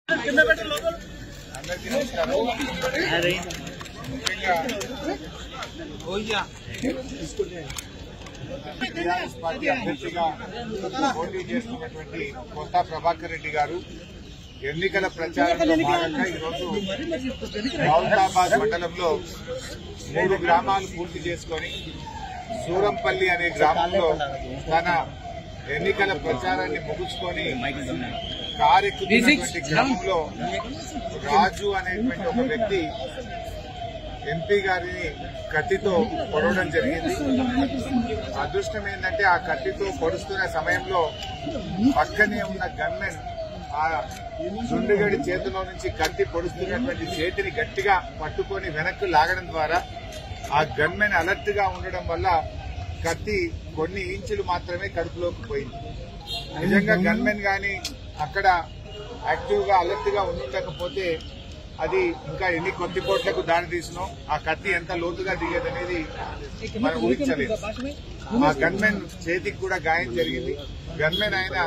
అందరికీ నమస్కారం ముఖ్యంగా టీఆర్ఎస్ పార్టీ అభ్యర్థిగా పోటీ చేస్తున్నటువంటి కొత్త ప్రభాకర్ రెడ్డి గారు ఎన్నికల ప్రచారంలో భాగంగా ఈరోజు మౌతాబాద్ మండలంలో మూడు గ్రామాలు పూర్తి చేసుకొని సూరంపల్లి అనే గ్రామంలో తన ఎన్నికల ప్రచారాన్ని ముగించుకొని కారెక్కుతున్నటువంటి గ్రామంలో రాజు అనేటువంటి ఒక వ్యక్తి ఎంపీ గారిని కత్తితో పొడవడం జరిగింది అదృష్టం ఏంటంటే ఆ కత్తితో పొడుస్తున్న సమయంలో పక్కనే ఉన్న గన్మెన్ ఆ దుండుగడి చేతిలో నుంచి కత్తి పొడుస్తున్నటువంటి చేతిని గట్టిగా పట్టుకొని వెనక్కి లాగడం ద్వారా ఆ గన్మెన్ అలర్ట్ గా ఉండడం వల్ల కత్తి కొన్ని ఇంచులు మాత్రమే కడుపులోకి పోయింది నిజంగా గన్మెన్ గాని అక్కడ యాక్టివ్ గా అలర్ట్ గా ఉండకపోతే అది ఇంకా ఎన్ని కొద్ది కోట్లకు దారి తీసినో ఆ కత్తి ఎంత లోతుగా దిగేదనేది మనం ఊహించలేదు ఆ గన్మెన్ చేతికి కూడా గాయం జరిగింది గన్మెన్ ఆయన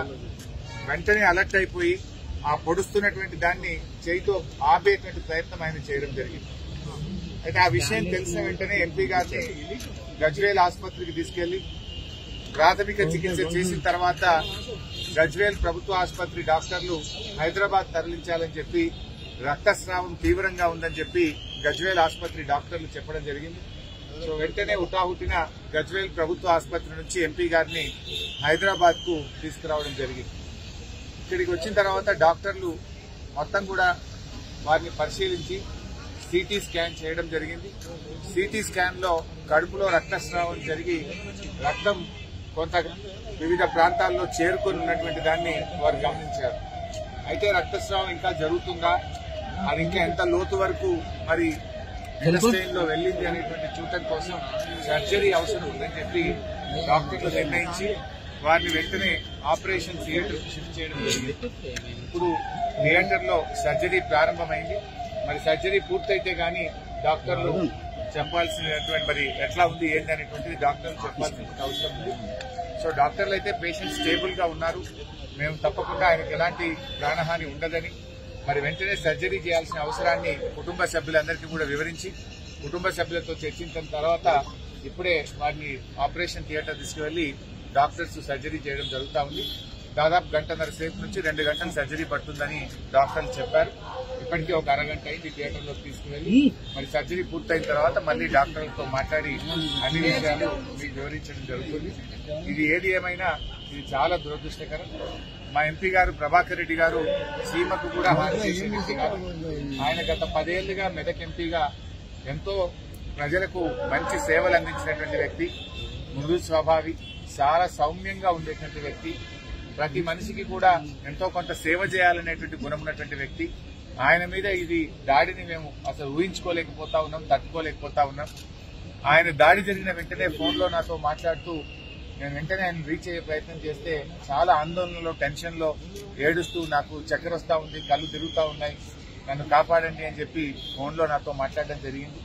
వెంటనే అలర్ట్ అయిపోయి ఆ పొడుస్తున్నటువంటి దాన్ని చేయితో ఆపేటువంటి ప్రయత్నం ఆయన చేయడం జరిగింది అయితే ఆ విషయం తెలిసిన వెంటనే ఎంపీ గారిని గజ్వేల్ ఆసుపత్రికి తీసుకెళ్లి ప్రాథమిక చికిత్స చేసిన తర్వాత గజ్వేల్ ప్రభుత్వ ఆసుపత్రి డాక్టర్లు హైదరాబాద్ తరలించాలని చెప్పి రక్తస్రావం తీవ్రంగా ఉందని చెప్పి గజ్వేల్ ఆసుపత్రి డాక్టర్లు చెప్పడం జరిగింది సో వెంటనే హుటాహుటిన గజ్వేల్ ప్రభుత్వ ఆసుపత్రి నుంచి ఎంపీ గారిని హైదరాబాద్ కు తీసుకురావడం జరిగింది ఇక్కడికి వచ్చిన తర్వాత డాక్టర్లు మొత్తం కూడా వారిని పరిశీలించి సిటీ స్కాన్ చేయడం జరిగింది సిటీ స్కాన్ లో కడుపులో రక్తస్రావం జరిగి రక్తం కొంత వివిధ ప్రాంతాల్లో చేరుకొని ఉన్నటువంటి దాన్ని వారు గమనించారు అయితే రక్తస్రావం ఇంకా జరుగుతుందా అది ఇంకా ఎంత లోతు వరకు మరి ఇండస్ట్రీన్ లో వెళ్ళింది అనేటువంటి చూడటం కోసం సర్జరీ అవసరం ఉందని చెప్పి డాక్టర్లు నిర్ణయించి వారిని వెంటనే ఆపరేషన్ థియేటర్ షిఫ్ట్ చేయడం జరిగింది ఇప్పుడు థియేటర్ లో సర్జరీ ప్రారంభమైంది మరి సర్జరీ పూర్తయితే గానీ డాక్టర్లు చెప్పాల్సినటువంటి మరి ఎట్లా ఉంది ఏంటి అనేటువంటిది డాక్టర్లు చెప్పాల్సిన అవసరం ఉంది సో డాక్టర్లు అయితే పేషెంట్ స్టేబుల్ గా ఉన్నారు మేము తప్పకుండా ఆయనకు ఎలాంటి ప్రాణహాని ఉండదని మరి వెంటనే సర్జరీ చేయాల్సిన అవసరాన్ని కుటుంబ సభ్యులందరికీ కూడా వివరించి కుటుంబ సభ్యులతో చర్చించిన తర్వాత ఇప్పుడే వారిని ఆపరేషన్ థియేటర్ తీసుకువెళ్లి డాక్టర్స్ సర్జరీ చేయడం జరుగుతా ఉంది దాదాపు గంటన్నర సేపు నుంచి రెండు గంటలు సర్జరీ పడుతుందని డాక్టర్లు చెప్పారు ఇప్పటికే ఒక అరగంట అయింది థియేటర్ లోకి తీసుకువెళ్లి మరి సర్జరీ పూర్తయిన తర్వాత మళ్ళీ డాక్టర్లతో మాట్లాడి అన్ని విషయాలు మీకు వివరించడం జరుగుతుంది ఇది ఏది ఏమైనా ఇది చాలా దురదృష్టకరం మా ఎంపీ గారు ప్రభాకర్ రెడ్డి గారు సీమకు కూడా హాని చేసే వ్యక్తి కాదు ఆయన గత పదేళ్లుగా మెదక్ ఎంపీగా ఎంతో ప్రజలకు మంచి సేవలు అందించినటువంటి వ్యక్తి మృదు స్వభావి చాలా సౌమ్యంగా ఉండేటువంటి వ్యక్తి ప్రతి మనిషికి కూడా ఎంతో కొంత సేవ చేయాలనేటువంటి గుణం ఉన్నటువంటి వ్యక్తి ఆయన మీద ఇది దాడిని మేము అసలు ఊహించుకోలేకపోతా ఉన్నాం తట్టుకోలేకపోతా ఉన్నాం ఆయన దాడి జరిగిన వెంటనే ఫోన్లో నాతో మాట్లాడుతూ నేను వెంటనే ఆయన రీచ్ అయ్యే ప్రయత్నం చేస్తే చాలా ఆందోళనలో టెన్షన్ లో ఏడుస్తూ నాకు చక్కెర వస్తా ఉంది కళ్ళు తిరుగుతా ఉన్నాయి నన్ను కాపాడండి అని చెప్పి ఫోన్లో నాతో మాట్లాడడం జరిగింది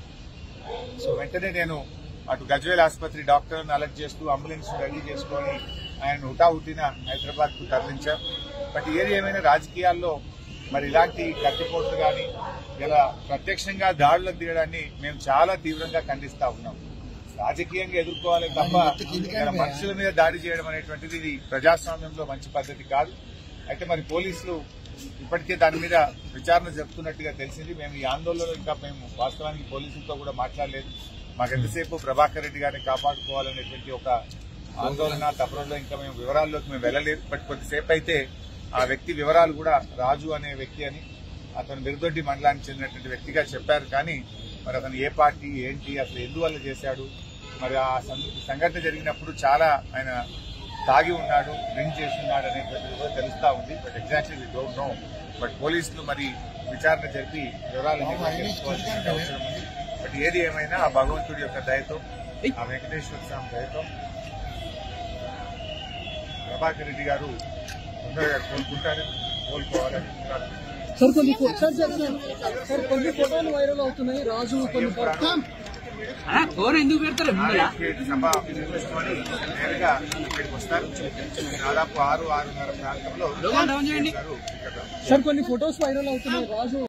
సో వెంటనే నేను అటు గజ్వేల్ ఆసుపత్రి డాక్టర్లను అలర్ట్ చేస్తూ అంబులెన్స్ రెడీ చేసుకొని ఆయన హుటాహుటిన హైదరాబాద్ కు తరలించాం బట్ ఏది ఏమైనా రాజకీయాల్లో మరి ఇలాంటి కత్తిపోట్లు కానీ ఇలా ప్రత్యక్షంగా దాడులకు దిగడాన్ని మేము చాలా తీవ్రంగా ఖండిస్తా ఉన్నాం రాజకీయంగా ఎదుర్కోవాలి తప్ప ఇలా మనుషుల మీద దాడి చేయడం అనేటువంటిది ఇది ప్రజాస్వామ్యంలో మంచి పద్ధతి కాదు అయితే మరి పోలీసులు ఇప్పటికే దాని మీద విచారణ జరుపుతున్నట్టుగా తెలిసింది మేము ఈ ఆందోళనలో ఇంకా మేము వాస్తవానికి పోలీసులతో కూడా మాట్లాడలేదు మాకు ఎంతసేపు ప్రభాకర్ రెడ్డి గారిని కాపాడుకోవాలనేటువంటి ఒక ఆందోళన తపనలో ఇంకా మేము వివరాల్లోకి మేము వెళ్ళలేదు బట్ కొద్దిసేపు అయితే ఆ వ్యక్తి వివరాలు కూడా రాజు అనే వ్యక్తి అని అతను మిరుదొడ్డి మండలానికి చెందినటువంటి వ్యక్తిగా చెప్పారు కానీ మరి అతను ఏ పార్టీ ఏంటి అసలు ఎందువల్ల చేశాడు మరి ఆ సం- సంఘటన జరిగినప్పుడు చాలా ఆయన తాగి ఉన్నాడు డ్రింక్ చేసి ఉన్నాడు అనేటువంటిది కూడా తెలుస్తా ఉంది but exactly we don't know but పోలీసులు మరి విచారణ జరిపి వివరాలన్నీ కూడా తెలుసుకోవాల్సిన అవసరం ఉంది బట్ ఏది ఏమైనా ఆ భగవంతుడి యొక్క దయతో ఆ వెంకటేశ్వర స్వామి దయతో ప్రభాకర్ రెడ్డి గారు తొందరగా కోలుకుంటారని కోలుకోవాలని ప్రార్థిస్తున్నాను. సార్ కొన్ని ఫో- సార్ సార్ సార్ సార్ కొన్ని ఫోటోలు వైరల్ అవుతున్నాయి రాజు కొన్ని ఫోటో ఫోన్ ఎందుకు పెడతారు రాజకీయ సభ నిర్వహించుకొని నేరుగా ఇక్కడికి వస్తారు దాదాపు ఆరు ఆరున్నర ప్రాంతంలో డౌన్ చేయండి. గారు ఇక్కడ సార్ కొన్ని ఫొటోస్ వైరల్ అవుతున్నాయి రాజు